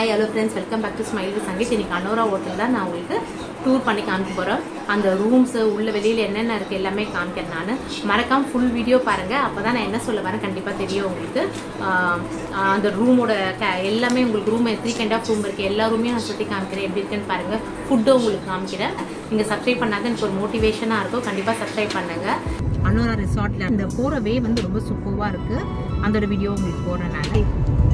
Hi hello friends welcome back to Smile Sangeeth இன்னைக்கு Anora hotel தான் நான் உங்களுக்கு டூர் பண்ணி காமிக்க போகிறேன் அந்த ரூம்ஸு உள்ள வெளியில் என்னென்ன இருக்குது எல்லாமே காமிக்கிறேன் நான் மறக்காம ஃபுல் வீடியோ பாருங்கள் அப்போ தான் நான் என்ன சொல்ல வரேன் கண்டிப்பாக தெரியும் உங்களுக்கு ஆஹ் ஆஹ் அந்த ரூமோட க எல்லாமே உங்களுக்கு room three kind of room இருக்குது எல்லா ரூமையும் நான் சுற்றி காமிக்கிறேன் எப்படி இருக்குன்னு பாருங்கள் ஃபுட்டும் உங்களுக்கு காமிக்கிறேன் நீங்கள் சப்ஸ்கிரைப் பண்ணாத எனக்கு ஒரு மோட்டிவேஷனாக இருக்கும் கண்டிப்பாக சப்ஸ்கிரைப் பண்ணுங்கள் அனோரா ரிசார்ட்டில் இந்த போகிற வே வந்து ரொம்ப சூப்பராக இருக்குது அதோட வீடியோ உங்களுக்கு போடுறேன் நான்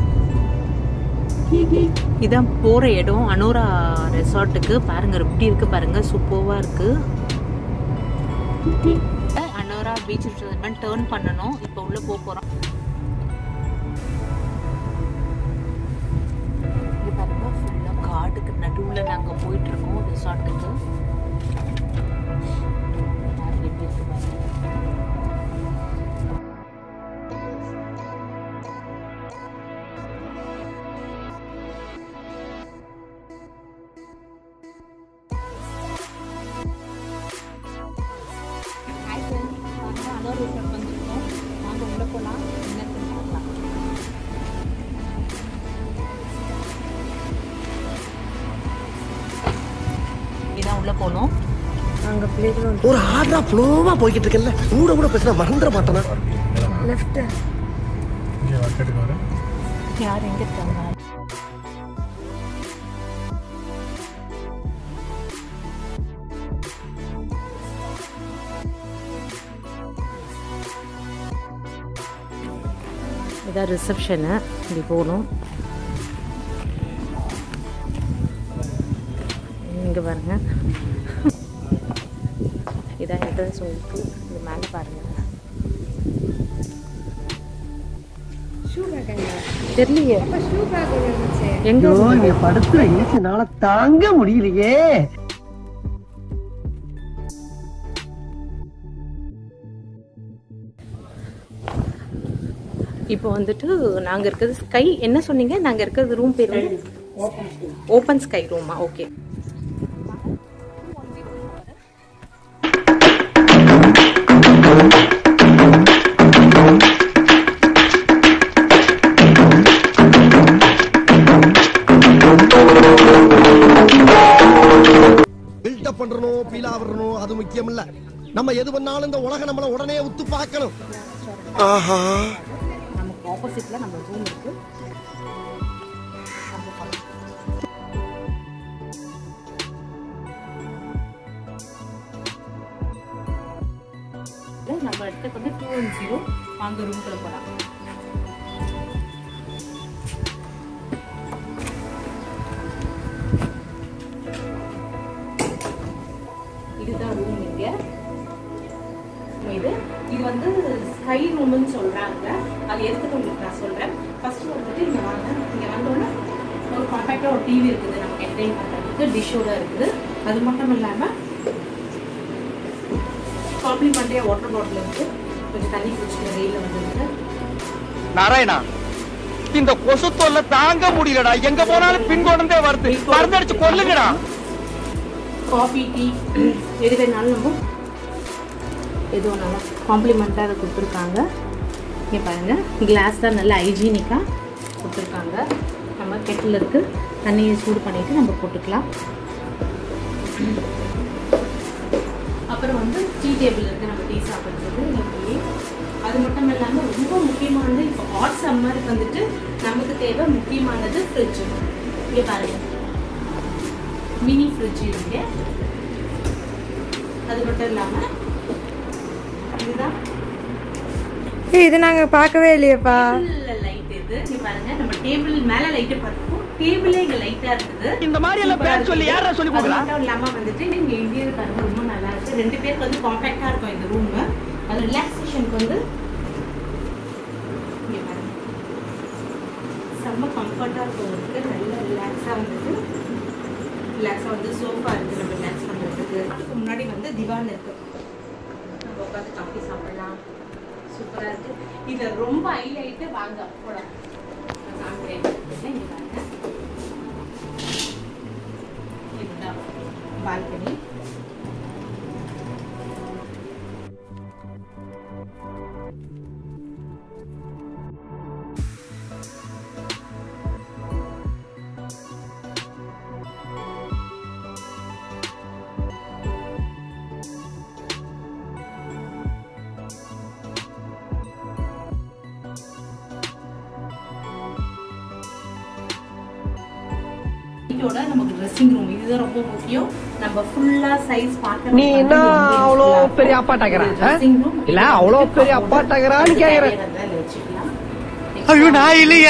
இதான் போகிற இடம் அனோரா ரெசார்ட்டுக்கு பாருங்க எப்படி இருக்கு பாருங்க சூப்பராக இருக்கு அனோரா பீச் டேர்ன் பண்ணணும் இப்போ உள்ள போக போகிறோம் இது பாருங்க ஃபுல்லாக காட்டுக்கு நடுவில் நாங்கள் போயிட்டு இருக்கோம் ரெசார்ட்டுக்கு பாருங்க எப்படி இருக்கு பாருங்க ஹாய் ஃப்ரெண்ட்ஸ் நாங்கள் அனோர் ரிசார்ட் வந்திருக்கோம் வாங்க உள்ள போகலாம் என்னன்னு பார்க்கலாம் இதான் உள்ள போகணும் அங்க பிளே கிரவுண்ட் ஒரு ஆர்டரா ஃப்ளோவா போய்கிட்டு இருக்கல கூட கூட பேசினா மறந்துட மாட்டேனா லெஃப்ட் யார் எங்க இருக்காங்க இதான் ரிசப்ஷனு இப்படி போகணும் இங்கே பாருங்க இதான் என்ட்ரன்ஸ் உங்களுக்கு இது மேலே பாருங்க ஷூ பேக் எங்க தெரியலையே அப்ப ஷூ பேக் எங்க இருந்துச்சு எங்க ஐயோ நீ படுத்துற ஏசினால தாங்க முடியலையே இப்போ வந்துட்டு நாங்கள் இருக்கிறது ஸ்கை என்ன சொன்னீங்க நாங்கள் இருக்கிறது ரூம் பேர் வந்து ஓப்பன் ஸ்கை ரூமா ஓகே பில்டப் பண்றணும் பீலா வரணும் அது முக்கியம் இல்ல நம்ம எது பண்ணாலும் இந்த உலக நம்மள உடனே உத்து பார்க்கணும் ஆஹா நமக்கு ஆப்போசிட்டில் நம்ம ரூம் இருக்கு நம்ம இடத்துக்கு வந்து டூ ஒன் ஜீரோ வாங்க ரூம்குள்ள போகலாம் இதுதான் ரூம் இங்க இது இது வந்து ஸ்கை ரூம்னு சொல்றாங்க அது எதுக்கு உங்களுக்கு நான் சொல்றேன் ஃபர்ஸ்ட் வந்துட்டு இங்க வாங்க இங்க வந்தோடனே ஒரு காம்பேக்டா ஒரு டிவி இருக்குது நமக்கு என்டர்டைன் பண்றதுக்கு டிஷ்ஷோட இருக்குது அது மட்டும் இல்லாம காம்ப்ளிமெண்ட்ரியா வாட்டர் பாட்டில் இருக்கு கொஞ்சம் தண்ணி குடிச்சுட்டு வெயில வந்துருக்கு நாராயணா இந்த கொசு தொல்லை தாங்க முடியலடா எங்க போனாலும் பின் கொண்டே வருது மருந்தடிச்சு கொல்லுங்கடா காஃபி டீ எது வேணாலும் நம்ம எது வேணாலும் காம்ப்ளிமெண்ட்டாக அதை கொடுத்துருக்காங்க இங்கே பாருங்கள் கிளாஸ் தான் நல்ல ஹைஜீனிக்காக கொடுத்துருக்காங்க நம்ம கெட்டில் இருக்கு தண்ணியை சூடு பண்ணிவிட்டு நம்ம போட்டுக்கலாம் அப்புறம் வந்து டீ டேபிள் இருக்குது நம்ம டீ சாப்பிட்றது இங்கே போய் அது மட்டும் இல்லாமல் ரொம்ப முக்கியமானது இப்போ ஹாட் சம்மருக்கு வந்துட்டு நமக்கு தேவை முக்கியமானது ஃப்ரிட்ஜ் இங்கே பாருங்கள் மினி ஃப்ரிட்ஜ் இருக்கு அது மட்டும் இல்லாமல் இதுதான் ஏய் இது நாங்க பார்க்கவே இல்லையேப்பா லைட் இது இங்க பாருங்க நம்ம டேபிள் மேல லைட் பார்த்துப்போம் டேபிளே இங்க லைட்டா இருக்குது இந்த மாதிரி எல்லாம் சூப்பரா பேர் சொல்லி இருக்குது. யாரா சொல்லி அது கொடுக்குறா? மட்டும் இல்லாம வந்துட்டு இங்க இன்டீரியர் பாருங்க ரொம்ப நல்லா இருக்கு ரெண்டு பேருக்கு வந்து காம்பாக்டா இருக்கும் இந்த ரூம் அது ரிலாக்ஸேஷனுக்கு வந்து இங்க பாருங்க செம்ம கம்ஃபர்ட்டா இருக்கும் உங்களுக்கு நல்ல ரிலாக்ஸா வந்துட்டு ரிலாக்ஸா வந்து சோஃபா இருக்கு நம்ம ரிலாக்ஸ் பண்றதுக்கு அதுக்கு முன்னாடி வந்து திவான் இருக்கு நம்ம உட்காந்து காஃபி சாப்பிடலாம் சூப்பரா இருக்கு இது ரொம்ப ஹைலைட்டு வாங்க போலாம் நான் காமிக்கிறேன் இங்க பாருங்க இதுதான் பால்கனி வீட்டோட நமக்கு ட்ரெஸ்ஸிங் ரூம் இதுதான் ரொம்ப முக்கியம் நம்ம ஃபுல்லா சைஸ் பார்க்க நீ என்ன அவ்வளோ பெரிய அப்பாட்டாக்குற, ஆ? ட்ரெஸ்ஸிங் ரூம் இல்ல, அவ்வளோ பெரிய அப்பாட்டாக்குறான்னு கேக்குறேன். வச்சுக்கலாம் ஐயோ, நான் இல்லையே.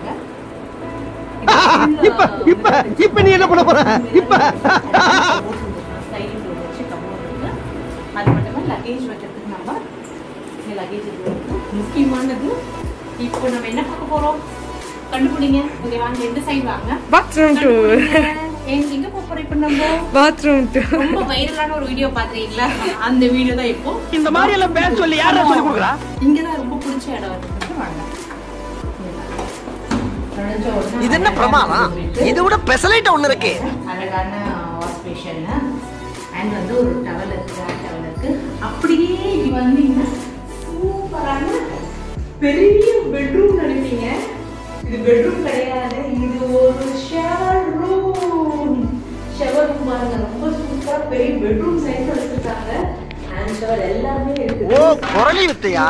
இப்ப இப்ப இப்ப நீ என்ன பண்ண போற இப்ப ஸ்லைடிங் டோர் வச்சு கபோர்ட் இருக்கு அது மட்டும் லக்கேஜ் வைக்கிறதுக்கு நம்ம இந்த லக்கேஜ் இருக்கு முக்கியமானது இப்போ நம்ம என்ன பார்க்க போறோம் கண்டுபிடிங்க ஓகே வாங்க எந்த சைடு வாங்க பாத்ரூம் டூர் எங்க எங்க போக போறோம் இப்போ நம்ம பாத்ரூம் டூர் ரொம்ப வைரலான ஒரு வீடியோ பாத்துறீங்களா அந்த வீடியோ தான் இப்போ இந்த மாதிரி எல்லாம் பேச சொல்லி யாரா சொல்லி கொடுக்குறா இங்கதான் ரொம்ப பிடிச்ச இடம் இருக்கு வாங்க நுழைஞ்ச உடனே இது என்ன பிரமாதம் இது விட பெசலைட் ஒண்ணு இருக்கு அழகான வாஷ் பேஷன் அண்ட் வந்து ஒரு டவல் இருக்கு ஹேண்ட் டவல் இருக்கு அப்படியே இது வந்தீங்கன்னா சூப்பரான பெரிய பெட்ரூம் நினைப்பீங்க இது பெட்ரூம் கிடையாது இது ஒரு ஷவர் ரூம் ஷவர் ரூம் பாருங்க ரொம்ப சூப்பரா பெரிய பெட்ரூம் சைஸ்ல வச்சிருக்காங்க ஹேண்ட் ஷவர் எல்லாமே இருக்கு ஓ குரலி வித்தையா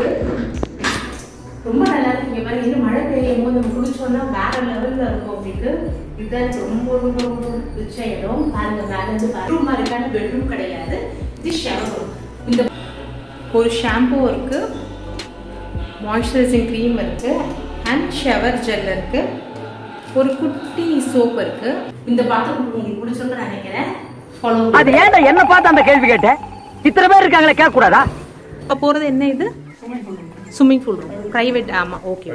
ரொம்ப நல்லா இருக்கு இங்க பாருங்க இன்னும் மழை பெய்யும் போது நம்ம குளிச்சோம்னா வேற லெவல்ல இருக்கும் உங்களுக்கு இதுதான் ரொம்ப ரொம்ப ரொம்ப பிடிச்ச இடம் பாருங்க மேல இருந்து பெட்ரூமா இருக்கான பெட்ரூம் கிடையாது இது ஷவர் இந்த ஒரு ஷாம்பு இருக்கு மாய்ஸ்சரைசிங் க்ரீம் இருக்கு அண்ட் ஷவர் ஜெல் இருக்கு ஒரு குட்டி சோப் இருக்கு இந்த பாத்திரம் உங்களுக்கு பிடிச்சிருக்குன்னு நினைக்கிறேன் ஃபாலோ அது ஏன்டா என்ன பார்த்து அந்த கேள்வி கேட்ட இத்தனை பேர் இருக்காங்களே கேட்க கூடாதா இப்போ போகிறது என்ன இது ஸ்விம்மிங் பூல் ரூம் ப்ரைவேட் ஆமாம் ஓகே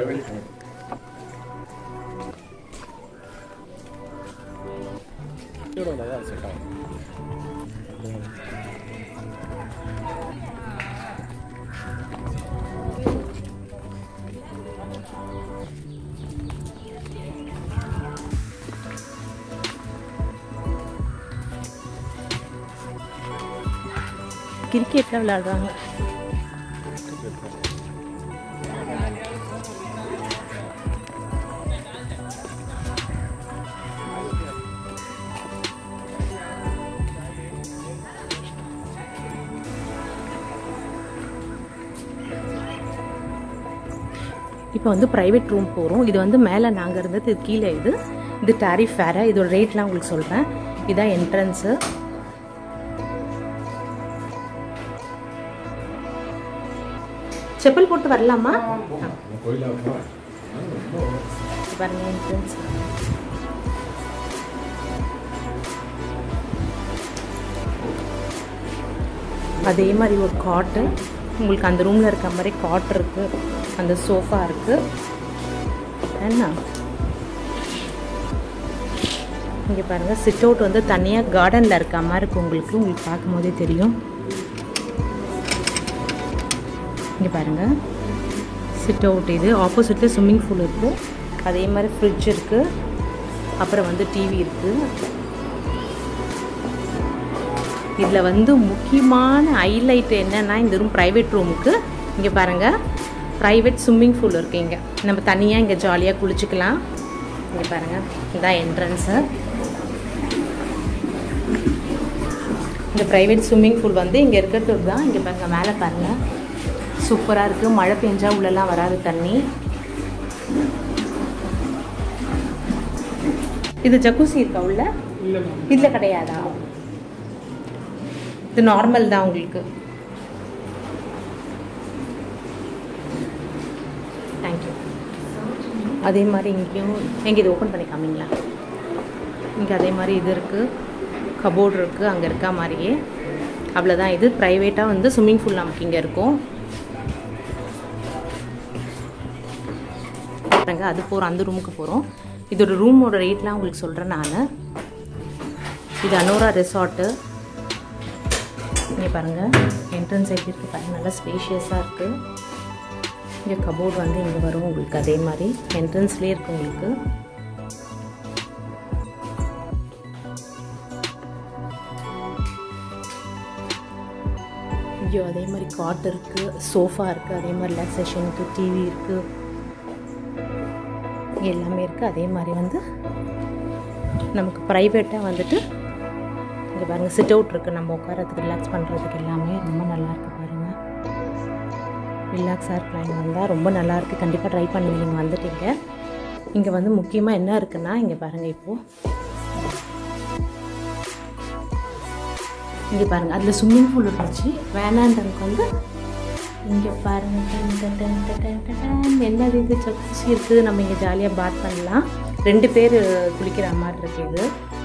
கிரிக்கெட்லாம் விளையாடுறாங்க இப்போ வந்து ப்ரைவேட் ரூம் போகிறோம் இது வந்து மேலே நாங்கள் இருந்தது இது கீழே இது இது டாரிஃப் வேறு இதோட ரேட்லாம் உங்களுக்கு சொல்கிறேன் இதான் என்ட்ரன்ஸு செப்பல் போட்டு வரலாமா இது பாருங்க என்ட்ரன்ஸ் அதே மாதிரி ஒரு காட்டு உங்களுக்கு அந்த ரூமில் இருக்க மாதிரி காட் இருக்குது அந்த சோஃபா இருக்குது என்ன இங்கே பாருங்கள் சிட் அவுட் வந்து தனியாக கார்டனில் இருக்க மாதிரி இருக்குது உங்களுக்கு உங்களுக்கு பார்க்கும்போதே தெரியும் இங்கே பாருங்கள் சிட் அவுட் இது ஆப்போசிட்டில் ஸ்விம்மிங் பூல் இருக்குது அதே மாதிரி ஃப்ரிட்ஜ் இருக்குது அப்புறம் வந்து டிவி இருக்குது இதில் வந்து முக்கியமான ஹைலைட் என்னென்னா இந்த ரூம் ப்ரைவேட் ரூமுக்கு இங்கே பாருங்கள் ப்ரைவேட் ஸ்விம்மிங் பூல் இருக்குது இங்கே நம்ம தனியாக இங்கே ஜாலியாக குளிச்சுக்கலாம் இங்கே பாருங்கள் இதான் என்ட்ரன்ஸு இந்த ப்ரைவேட் ஸ்விம்மிங் பூல் வந்து இங்கே இருக்கிறது தான் இங்கே பாருங்கள் மேலே பாருங்கள் சூப்பராக இருக்குது மழை பெஞ்சா உள்ளெல்லாம் வராது தண்ணி இது ஜக்கூசி இருக்கா உள்ள இதில் கிடையாதா இது நார்மல் தான் உங்களுக்கு தேங்க்யூ அதே மாதிரி இங்கேயும் எங்கே இது ஓப்பன் பண்ணி காமிங்களா இங்கே அதே மாதிரி இது இருக்குது கபோர்டு இருக்குது அங்கே இருக்கா மாதிரியே அவ்வளோதான் இது ப்ரைவேட்டாக வந்து ஸ்விம்மிங் பூல் நமக்கு இங்கே இருக்கும் பாருங்க அது போகிறோம் அந்த ரூமுக்கு போகிறோம் இதோட ரூமோட ரேட்லாம் உங்களுக்கு சொல்கிறேன் நான் இது அனோரா ரெசார்ட்டு இங்கே பாருங்கள் என்ட்ரன்ஸ் எப்படி இருக்குது பாருங்கள் நல்லா ஸ்பேஷியஸாக இருக்குது இங்கே கபோர்டு வந்து இங்கே வரும் உங்களுக்கு அதே மாதிரி என்ட்ரன்ஸ்லேயே இருக்குது உங்களுக்கு ஐயோ அதே மாதிரி காட் இருக்குது சோஃபா இருக்குது அதே மாதிரி ரிலாக்ஸேஷனுக்கு டிவி இருக்குது எல்லாமே இருக்குது அதே மாதிரி வந்து நமக்கு ப்ரைவேட்டாக வந்துட்டு இங்கே பாருங்கள் சிட் அவுட் இருக்குது நம்ம உட்காரத்துக்கு ரிலாக்ஸ் பண்ணுறதுக்கு எல்லாமே ரொம்ப நல்லா இருக்குது பாருங்கள் ரிலாக்ஸாக இருக்கலாம் இங்கே வந்தால் ரொம்ப நல்லா இருக்குது கண்டிப்பாக ட்ரை பண்ணுவீங்க நீங்கள் வந்துட்டீங்க இங்கே வந்து முக்கியமாக என்ன இருக்குன்னா இங்கே பாருங்கள் இப்போது இங்கே பாருங்கள் அதில் ஸ்விம்மிங் பூல் இருந்துச்சு வேணான்றதுக்கு வந்து இங்கே பாருங்க டன் டன் டன் டன் டன் டன் டன். என்னது இது சக்குச்சி இருக்குது நம்ம இங்கே ஜாலியாக பாத் பண்ணலாம் ரெண்டு பேர் குளிக்கிற மாதிரி இருக்கு இது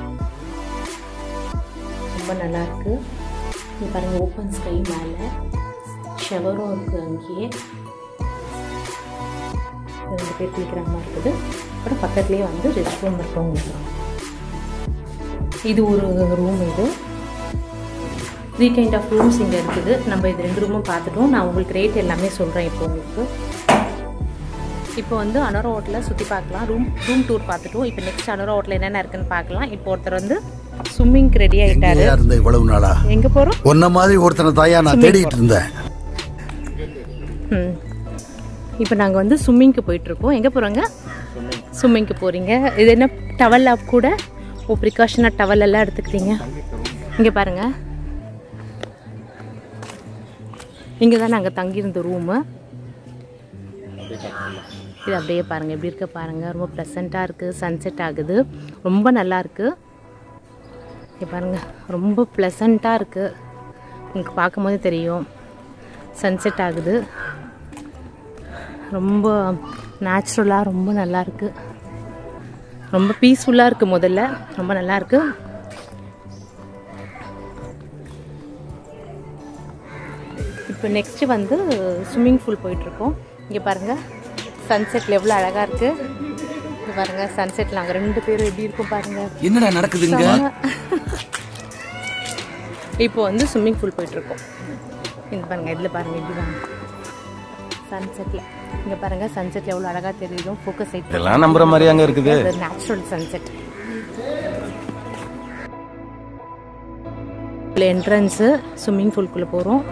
ரொம்ப நல்லா இருக்கு இங்கே பாருங்க ஓப்பன் ஸ்கை மேலே ஷவரும் இருக்குது அங்கேயே ரெண்டு பேர் குளிக்கிற மாதிரி இருக்குது அப்புறம் பக்கத்துலேயே வந்து ரெஸ்ட் ரூம் இருக்கு உங்களுக்கு இது ஒரு ரூம் இது த்ரீ கைண்ட் ஆஃப் ரூம்ஸ் இங்கே இருக்குது நம்ம இது ரெண்டு ரூமும் பார்த்துட்டோம் நான் உங்களுக்கு ரேட் எல்லாமே சொல்கிறேன் இப்போ உங்களுக்கு இப்போ வந்து அனோரா ஹோட்டலில் சுற்றி பார்க்கலாம் ரூம் ரூம் டூர் பார்த்துட்டோம் இப்போ நெக்ஸ்ட் அனோரா ஹோட்டலில் என்னென்ன இருக்குன்னு பார்க்கலாம் இப்போ ஒருத்தர் வந்து ஸ்விம்மிங்க்கு ரெடி ஆகிட்டாரு எங்கேயா இருந்த இவ்வளவு நாளா எங்கே போகிறோம் உன்ன மாதிரி ஒருத்தனை தாயா நான் தேடிட்டு இருந்தேன் ம் இப்போ நாங்கள் வந்து ஸ்விம்மிங்க்கு போயிட்டுருக்கோம் எங்கே போகிறோங்க ஸ்விம்மிங்க்கு போகிறீங்க இது என்ன டவல் அப் கூட ஓ ப்ரிகாஷனாக டவல் எல்லாம் எடுத்துக்கிட்டீங்க இங்கே பாருங்கள் இங்கே தான் நாங்கள் தங்கியிருந்த ரூமு இது அப்படியே பாருங்கள் எப்படி இருக்க பாருங்கள் ரொம்ப ப்ளசண்ட்டாக இருக்குது சன்செட் ஆகுது ரொம்ப நல்லா இருக்குது இங்கே பாருங்கள் ரொம்ப ப்ளசண்ட்டாக இருக்குது உங்களுக்கு பார்க்கும்போது தெரியும் சன்செட் ஆகுது ரொம்ப நேச்சுரலாக ரொம்ப நல்லா இருக்கு ரொம்ப பீஸ்ஃபுல்லாக இருக்குது முதல்ல ரொம்ப நல்லா இருக்கு இப்போ நெக்ஸ்ட்டு வந்து ஸ்விம்மிங் பூல் போயிட்டுருக்கோம் இங்கே பாருங்கள் சன்செட்டில் எவ்வளோ அழகாக இருக்குது இங்கே பாருங்கள் சன்செட்டில் நாங்கள் ரெண்டு பேரும் எப்படி இருக்கும் பாருங்கள் என்னடா நடக்குதுங்க இப்போ வந்து ஸ்விம்மிங் பூல் போயிட்டுருக்கோம் இங்கே பாருங்கள் இதில் பாருங்கள் இப்படி வாங்க சன்செட்டில் இங்கே பாருங்கள் சன்செட்டில் எவ்வளோ அழகாக தெரியுதும் ஃபோக்கஸ் ஆகிட்டு இதெல்லாம் நம்புற மாதிரி அங்க இருக்குது நேச்சுரல் சன்செட் என்ட்ரன்ஸு ஸ்விம்மிங் பூல்குள்ளே போகிறோம்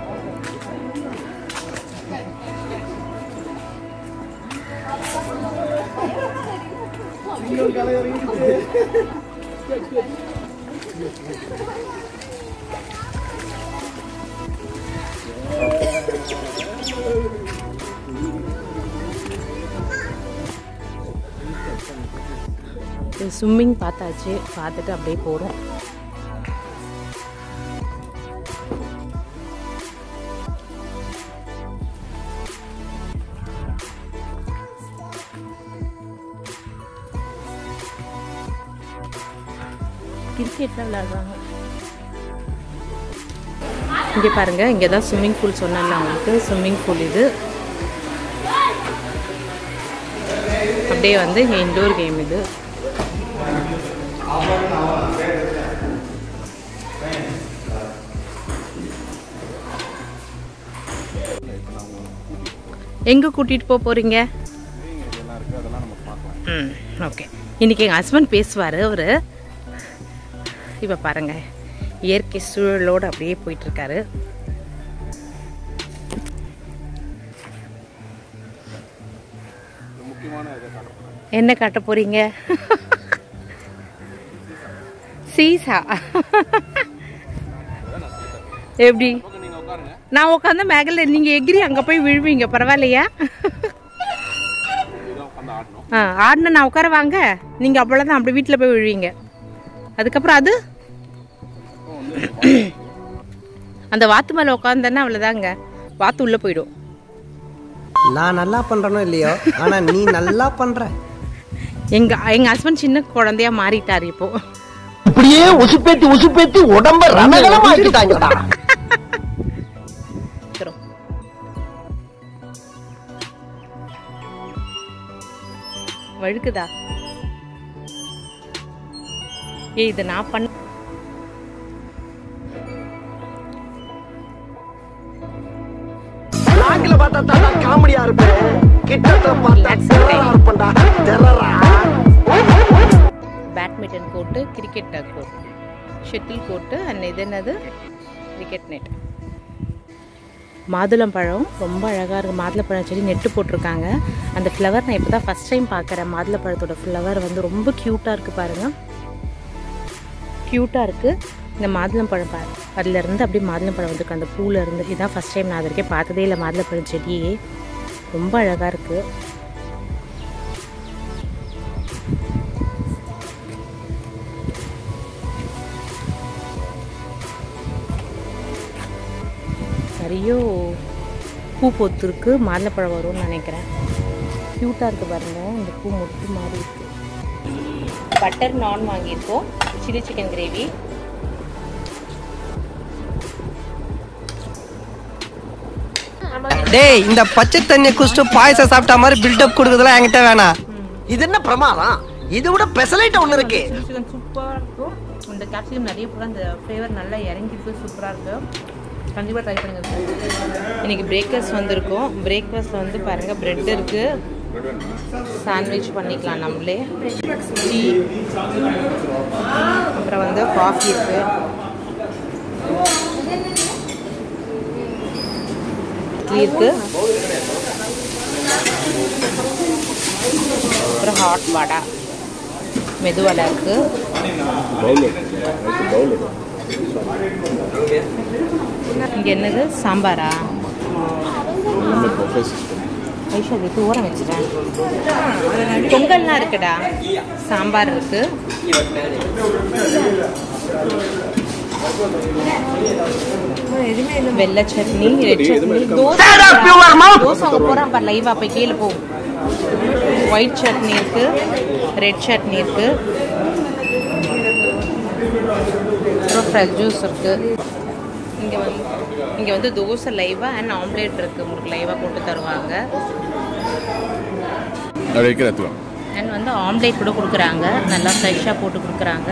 ஸ்விம்மிங் பார்த்தாச்சு பார்த்துட்டு அப்படியே போகிறோம் கிரிக்கெட்லாம் விளையாடுறாங்க இங்கே பாருங்க இங்கே தான் ஸ்விம்மிங் பூல் சொன்னேன்ல உங்களுக்கு ஸ்விம்மிங் பூல் இது அப்படியே வந்து இங்கே இன்டோர் கேம் இது எங்கே கூட்டிகிட்டு போக போகிறீங்க ம் ஓகே இன்றைக்கி எங்கள் ஹஸ்பண்ட் பேசுவார் அவர் இப்போ பாருங்கள் இயற்கை சூழலோடு அப்படியே போயிட்டுருக்காரு என்ன காட்ட போறீங்க சீசா எப்படி நான் உட்காந்து மேகல நீங்க எகிரி அங்க போய் விழுவீங்க பரவாயில்லையா ஆ ஆடின நான் உட்கார வாங்க நீங்க அவ்வளோதான் அப்படி வீட்டில் போய் விழுவீங்க அதுக்கப்புறம் அது அந்த வாத்து மேலே உட்காந்தேன்னா அவ்வளோதாங்க வாத்து உள்ளே போயிடும் நான் நல்லா பண்றேனோ இல்லையோ ஆனா நீ நல்லா பண்ற எங்க எங்க ஹஸ்பண்ட் சின்ன குழந்தையா மாறிட்டாரு இப்போ இப்படியே உசுப்பேத்தி உசுப்பேத்தி உடம்ப ரணகலம் ஆக்கிட்டாங்கடா இருக்கிறோம். வழுக்குதா ஏய் இது நான் பண்ண நாங்கள பார்த்தா தான் காமெடியா இருப்பேன் கிட்டத்த பார்த்தா டெரரா இருப்பேன்டா டெரரா badminton court cricket court shuttle court and இது என்னது கிரிக்கெட் நெட் மாதுளம்பழம் ரொம்ப அழகாக இருக்குது மாதுளப்பழம் செடி நெட்டு போட்டிருக்காங்க அந்த ஃப்ளவர் நான் இப்போ தான் ஃபஸ்ட் டைம் பார்க்குறேன் மாதுளப்பழத்தோட ஃப்ளவர் வந்து ரொம்ப க்யூட்டாக இருக்குது பாருங்கள் க்யூட்டாக இருக்குது இந்த மாதுளம்பழம் பாரு அதுலேருந்து அப்படியே மாதுளம்பழம் வந்துருக்கு அந்த பூவில் இருந்து இதான் ஃபஸ்ட் டைம் நான் அது வரைக்கும் பார்த்ததே இல்லை மாதுளப்பழம் செடியே ரொம்ப அழகாக இருக்குது நிறைய பூ பொத்துருக்கு மாதுளப்பழம் வரும்னு நினைக்கிறேன் க்யூட்டாக இருக்குது பாருங்கள் இந்த பூ மொட்டு மாதிரி இருக்குது பட்டர் நான் வாங்கியிருக்கோம் சில்லி சிக்கன் கிரேவி டேய் இந்த பச்சை தண்ணி குடிச்சிட்டு பாயசம் சாப்பிட்ட மாதிரி பில்டப் கொடுக்குறதுலாம் என்கிட்ட வேணாம் இது என்ன பிரமாதம் இதை விட பெசலைட் ஒண்ணு இருக்கு கேப்சிகம் சூப்பராக இருக்கும் இந்த கேப்சிகம் நிறைய போல அந்த ஃப்ளேவர் நல்லா இறங்கிட்டு சூப்பராக இருக்குது கண்டிப்பாக ட்ரை பண்ணுங்க இன்னைக்கு பிரேக்ஃபாஸ்ட் வந்திருக்கோம் பிரேக்ஃபாஸ்ட்டில் வந்து பாருங்கள் ப்ரெட் இருக்குது சாண்ட்விச் பண்ணிக்கலாம் நம்மளே டீ அப்புறம் வந்து காஃபி இருக்குது இட்லி இருக்குது அப்புறம் ஹாட் வடை மெதுவடை இருக்குது இங்கே என்னது சாம்பாரா ஐஷா இது தூரம் வச்சுட்டேன் பொங்கல்லாம் இருக்குடா சாம்பார் இருக்கு வெள்ளை சட்னி ரெட் சட்னி தோசை தோசை அங்கே போகிறான் பார் லைவா போய் கீழே போ ஒயிட் சட்னி இருக்கு ரெட் சட்னி இருக்கு அப்புறம் ஃப்ரெஷ் ஜூஸ் இருக்கு இங்கே வந்து இங்கே வந்து தோசை லைவாக அண்ட் ஆம்லேட் இருக்குது உங்களுக்கு லைவாக போட்டு தருவாங்க அண்ட் வந்து ஆம்லேட் கூட கொடுக்குறாங்க நல்லா ஃப்ரெஷ்ஷாக போட்டு கொடுக்குறாங்க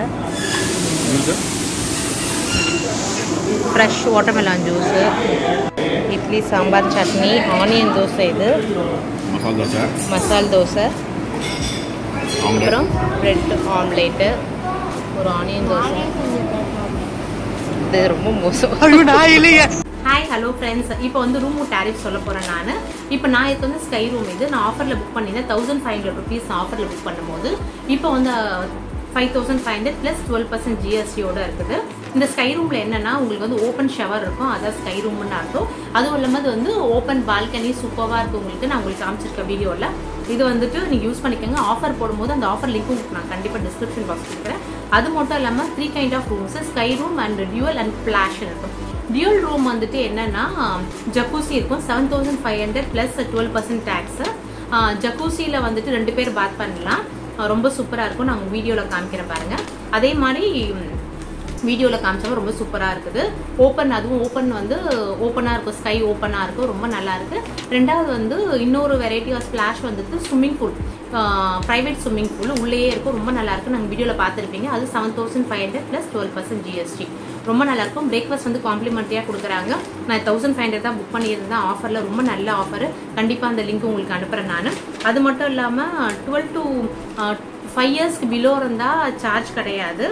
fresh watermelon juice idli sambar chutney onion dosa இது மசால் தோசை அப்புறம் பிரெட் ஆம்லேட்டு ஒரு ஆனியன் தோசை இது ரொம்ப மோசம் ஹாய் ஹலோ ஃப்ரெண்ட்ஸ் இப்போ வந்து ரூம் டேரிஃப் சொல்ல போகிறேன் நான் இப்போ நான் இது வந்து ஸ்கை ரூம் இது நான் ஆஃபரில் புக் பண்ணியிருந்தேன் தௌசண்ட் ஃபைவ் ஹண்ட்ரட் ருபீஸ் ஆஃபரில் புக் பண்ணும்போது இப்போ வந்து five thousand five hundred plus twelve percent ஜிஎஸ்டியோட இருக்குது இந்த ஸ்கை ரூமில் என்னன்னா உங்களுக்கு வந்து ஓப்பன் ஷவர் இருக்கும் அதான் ஸ்கை ரூம்னு அர்த்தம் அதுவும் இல்லாமல் அது வந்து ஓப்பன் பால்கனி சூப்பராக இருக்குது உங்களுக்கு நான் உங்களுக்கு காமிச்சிருக்கேன் வீடியோவில் இது வந்துட்டு நீங்கள் யூஸ் பண்ணிக்கோங்க ஆஃபர் போடும்போது அந்த ஆஃபர் லிங்க் உங்களுக்கு நான் கண்டிப்பாக டிஸ்கிரிப்ஷன் பாக்ஸ் கொடுக்குறேன் அது மட்டும் இல்லாமல் three kind of rooms sky room and dual and flash இருக்கும் டியூல் ரூம் வந்துட்டு என்னன்னா ஜக்கூசி இருக்கும் seven thousand five hundred plus twelve percent tax ஜக்கூசியில் வந்துட்டு ரெண்டு பேர் பாத் பண்ணலாம் அஹ் ரொம்ப சூப்பராக இருக்கும் நான் வீடியோவில் காமிக்கிறேன் பாருங்கள் அதே மாதிரி வீடியோவில் காமிச்சவங்க ரொம்ப சூப்பராக இருக்குது ஓப்பன் அதுவும் ஓப்பன் வந்து ஓப்பனாக இருக்கும் ஸ்கை ஓப்பனாக இருக்கும் ரொம்ப நல்லா இருக்கு ரெண்டாவது வந்து இன்னொரு வெரைட்டி ஆஃப் ஸ்பிளாஷ் வந்துட்டு swimming pool private swimming pool உள்ளேயே இருக்கும் ரொம்ப நல்லா இருக்கும் நாங்கள் வீடியோவில் பார்த்துருப்பீங்க அது seven thousand five hundred plus twelve percent GST ரொம்ப நல்லா இருக்கும் பிரேக்ஃபாஸ்ட் வந்து காம்ப்ளிமெண்ட்ரியாக கொடுக்குறாங்க நான் தௌசண்ட் ஃபைவ் ஹண்ட்ரட் தான் புக் பண்ணியிருந்தேன் ஆஃபரில் ரொம்ப நல்ல ஆஃபர் கண்டிப்பாக அந்த லிங்க் உங்களுக்கு அனுப்புகிறேன் நான் அது மட்டும் இல்லாமல் டுவெல் டு ஃபைவ் இயர்ஸ்க்கு பிலோ இருந்தால் சார்ஜ் கிடையாது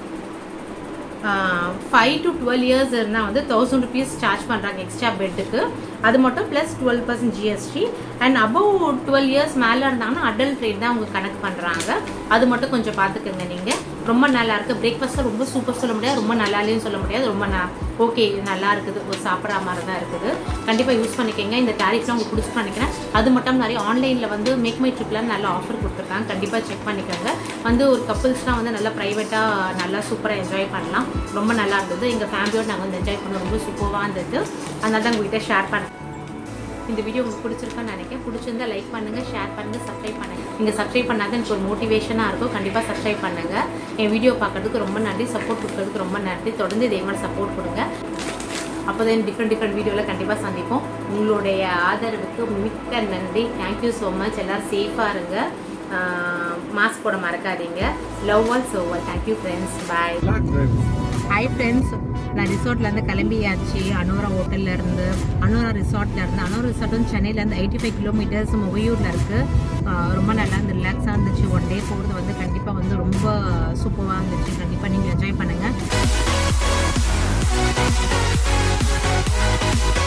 ஃபைவ் டு டுவெல் இயர்ஸ் இருந்தால் வந்து தௌசண்ட் ருபீஸ் சார்ஜ் பண்ணுறாங்க எக்ஸ்ட்ரா பெட்டுக்கு அது மட்டும் plus twelve percent GST and above twelve years மேலே இருந்தாங்கன்னா அடல்ட் ரேட் தான் அவங்க கணக்கு பண்ணுறாங்க அது மட்டும் கொஞ்சம் பார்த்துக்கோங்க நீங்கள் ரொம்ப நல்லா இருக்குது பிரேக்ஃபாஸ்ட்டு ரொம்ப சூப்பர் சொல்ல முடியாது ரொம்ப நல்லாலேயும் சொல்ல முடியாது ரொம்ப ஓகே நல்லா இருக்குது ஒரு சாப்பிட்ற மாதிரி தான் இருக்குது கண்டிப்பாக யூஸ் பண்ணிக்கோங்க இந்த டேரிஃப்லாம் உங்களுக்கு பிடிச்சி பண்ணிக்கிறேன் அது மட்டும் நிறைய ஆன்லைனில் வந்து மேக் மை ட்ரிப்லாம் நல்ல ஆஃபர் கொடுத்துருக்காங்க கண்டிப்பாக செக் பண்ணிக்கோங்க வந்து ஒரு கப்புள்ஸ்லாம் வந்து நல்லா ப்ரைவேட்டாக நல்லா சூப்பராக என்ஜாய் பண்ணலாம் ரொம்ப நல்லா இருந்தது எங்கள் ஃபேமிலியோடு நாங்கள் வந்து என்ஜாய் பண்ணோம் ரொம்ப சூப்பராக இருந்தது அதனால தான் உங்ககிட்ட ஷேர் பண்ணேன் இந்த வீடியோ உங்களுக்கு பிடிச்சிருக்குன்னு நினைக்கிறேன் பிடிச்சிருந்தா லைக் பண்ணுங்க ஷேர் பண்ணுங்க சப்ஸ்கிரைப் பண்ணுங்க நீங்க சப்ஸ்கிரைப் பண்ணாத எனக்கு ஒரு மோட்டிவேஷனாக இருக்கும் கண்டிப்பாக சப்ஸ்கிரைப் பண்ணுங்க என் வீடியோ பார்க்கறதுக்கு ரொம்ப நன்றி சப்போர்ட் கொடுக்கறதுக்கு ரொம்ப நன்றி தொடர்ந்து இதே மாதிரி சப்போர்ட் கொடுங்க அப்போ தான் டிஃப்ரெண்ட் டிஃப்ரெண்ட் வீடியோவில் கண்டிப்பாக சந்திப்போம் உங்களுடைய ஆதரவுக்கு மிக்க நன்றி தேங்க்யூ ஸோ மச் எல்லோரும் சேஃபாக இருங்க மாஸ்க் போட மறக்காதீங்க love all so thank you friends bye hi friends நான் ரிசார்ட்லேருந்து கிளம்பியாச்சு அனோரா ஹோட்டல்ல இருந்து அனோரா ரிசார்ட்ல இருந்து அனோரா ரிசார்ட் வந்து சென்னையிலேருந்து எயிட்டி ஃபைவ் கிலோமீட்டர்ஸ் மொவையூரில் இருக்குது ரொம்ப நல்லா இருந்து ரிலாக்ஸாக இருந்துச்சு ஒன் டே போகிறது வந்து கண்டிப்பாக வந்து ரொம்ப சூப்பராக இருந்துச்சு கண்டிப்பாக நீங்கள் என்ஜாய் பண்ணுங்கள்